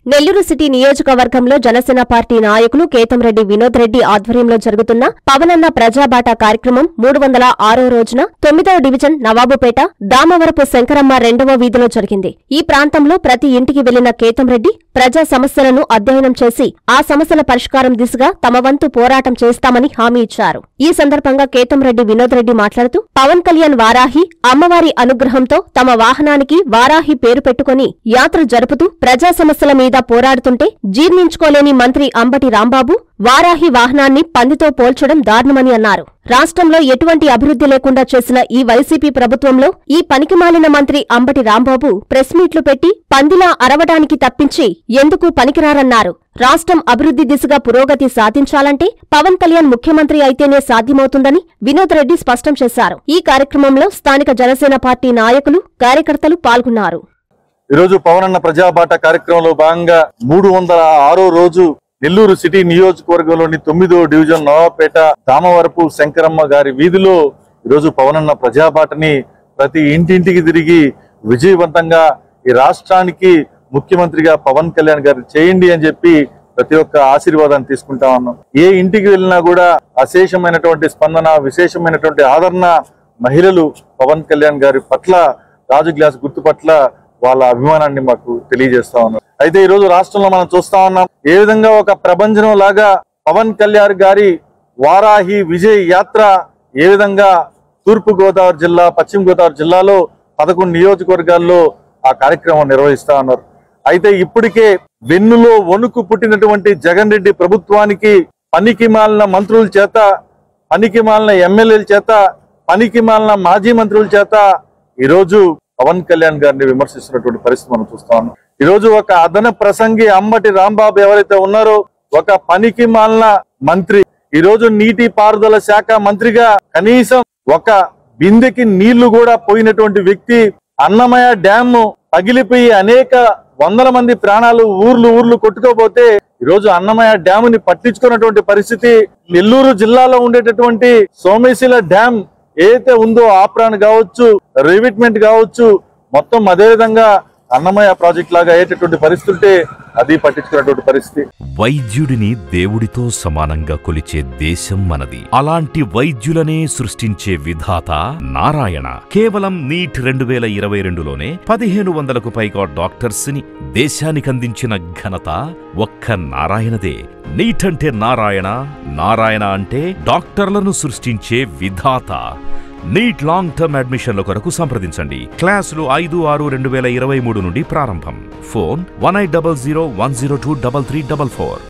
Nellore city నియోజకవర్గంలో Janasena party నాయకులు కేతంరెడ్డి వినోద్ రెడ్డి ఆధ్వర్యంలో జరుగుతున్న పవనన్న ప్రజాబాట కార్యక్రమం మూడు వందల ఆరో రోజున తొమ్మిదవ డివిజన్ నవాబుపేట దామవరపు శంకరమ్మ రెండవ వీధిలో జరిగింది ఈ ప్రాంతంలో ప్రతి ఇంటికి వెళ్లిన కేతంరెడ్డి ప్రజా సమస్యలను అధ్యయనం చేసి ఆ సమస్యల పరిష్కారం దిశగా తమ వంతు పోరాటం చేస్తామని హామీ ఇచ్చారు ఈ సందర్భంగా కేతంరెడ్డి వినోద్ రెడ్డి మాట్లాడుతూ పవన్ కళ్యాణ్ వారాహి అమ్మవారి అనుగ్రహంతో తమ వాహనానికి వారాహి పేరు పెట్టుకుని యాత్ర జరుపుతూ ప్రజా సమస్యల మీద పోరాడుతుంటే జీర్ణించుకోలేని మంత్రి అంబటి రాంబాబు వారాహి వాహనాన్ని పందితో పోల్చడం దారుణమని అన్నారు రాష్ట్రంలో ఎటువంటి అభివృద్ధి లేకుండా చేసిన ఈ వైసీపీ ప్రభుత్వంలో ఈ పనికిమాలిన మంత్రి అంబటి రాంబాబు ప్రెస్ మీట్లు పెట్టి పందిలా అరవడానికి తప్పించి ఎందుకు పనికిరారన్నారు రాష్ట్రం అభివృద్ధి దిశగా పురోగతి సాధించాలంటే పవన్ కళ్యాణ్ ముఖ్యమంత్రి అయితేనే సాధ్యమవుతుందని వినోద్ రెడ్డి స్పష్టం చేశారు ఈ కార్యక్రమంలో స్థానిక జనసేన పార్టీ నాయకులు కార్యకర్తలు పాల్గొన్నారు ఈరోజు పవనన్న ప్రజాబాట కార్యక్రమంలో భాగంగా మూడు వందల ఆరో రోజు నెల్లూరు సిటీ నియోజకవర్గంలోని తొమ్మిదో డివిజన్ నవాపేట దామవరపు శంకరమ్మ గారి వీధిలో ఈరోజు పవనన్న ప్రజాబాటని ప్రతి ఇంటింటికి తిరిగి విజయవంతంగా ఈ రాష్ట్రానికి ముఖ్యమంత్రిగా పవన్ కళ్యాణ్ గారు చేయండి అని చెప్పి ప్రతి ఒక్క ఆశీర్వాదాన్ని తీసుకుంటా ఉన్నాం ఏ ఇంటికి వెళ్ళినా కూడా అశేషమైనటువంటి స్పందన విశేషమైనటువంటి ఆదరణ మహిళలు పవన్ కళ్యాణ్ గారి పట్ల రాజు గ్లాస్ గుర్తు పట్ల వాళ్ళ అభిమానాన్ని మాకు తెలియజేస్తా ఉన్నారు అయితే ఈ రోజు రాష్ట్రంలో మనం చూస్తా ఉన్నాం ఏ విధంగా ఒక ప్రభంజనం లాగా పవన్ కళ్యాణ్ గారి వారాహి విజయ్ యాత్ర ఏ విధంగా తూర్పు గోదావరి జిల్లా పశ్చిమ గోదావరి జిల్లాలో పదకొండు నియోజకవర్గాల్లో ఆ కార్యక్రమం నిర్వహిస్తా ఉన్నారు అయితే ఇప్పటికే వెన్నులో వణుకు పుట్టినటువంటి జగన్ రెడ్డి ప్రభుత్వానికి పనికి మాలిన మంత్రుల చేత పనికి మాలిన ఎమ్మెల్యేల చేత పనికి మాలిన మాజీ మంత్రుల చేత ఈరోజు పవన్ కళ్యాణ్ గారిని విమర్శిస్తున్నటువంటి పరిస్థితి మనం చూస్తా ఉన్నాం ఈరోజు ఒక అదన ప్రసంగి అంబటి రాంబాబు ఎవరైతే ఉన్నారో ఒక పనికి మాలిన మంత్రి ఈ రోజు నీటి పారుదల శాఖ మంత్రిగా కనీసం ఒక బిందెకి నీళ్లు కూడా పోయినటువంటి వ్యక్తి అన్నమయ డ్యామ్ పగిలిపోయి అనేక వందల మంది ప్రాణాలు ఊర్లు ఊర్లు కొట్టుకోపోతే ఈ రోజు అన్నమయ డ్యామ్ ని పట్టించుకున్నటువంటి పరిస్థితి నెల్లూరు జిల్లాలో ఉండేటటువంటి సోమేశిల డ్యామ్ ఏదైతే ఉందో ఆప్రాన్ కావచ్చు రివిట్మెంట్ కావచ్చు మొత్తం అదే విధంగా అన్నమయ్య ప్రాజెక్ట్ లాగా అయ్యేటటువంటి పరిస్థితి ఉంటే అది పట్టించుకున్నటువంటి పరిస్థితి వైద్యుడిని దేవుడితో సమానంగా కొలిచే దేశం మనది అలాంటి వైద్యులనే సృష్టించే విధాత నారాయణ కేవలం నీట్ రెండు వేల ఇరవై రెండులోనే పదిహేను వందలకు పైగా డాక్టర్స్ ని దేశానికందించిన ఘనత ఒక్క నారాయణదే నీట్ అంటే నారాయణ నారాయణ అంటే డాక్టర్లను సృష్టించే విధాత నీట్ లాంగ్ టర్మ్ అడ్మిషన్ల కొరకు సంప్రదించండి క్లాసులు ఐదు ఆరు రెండు వేల ఇరవై మూడు నుండి ప్రారంభం phone one eight double zero one zero two double three double four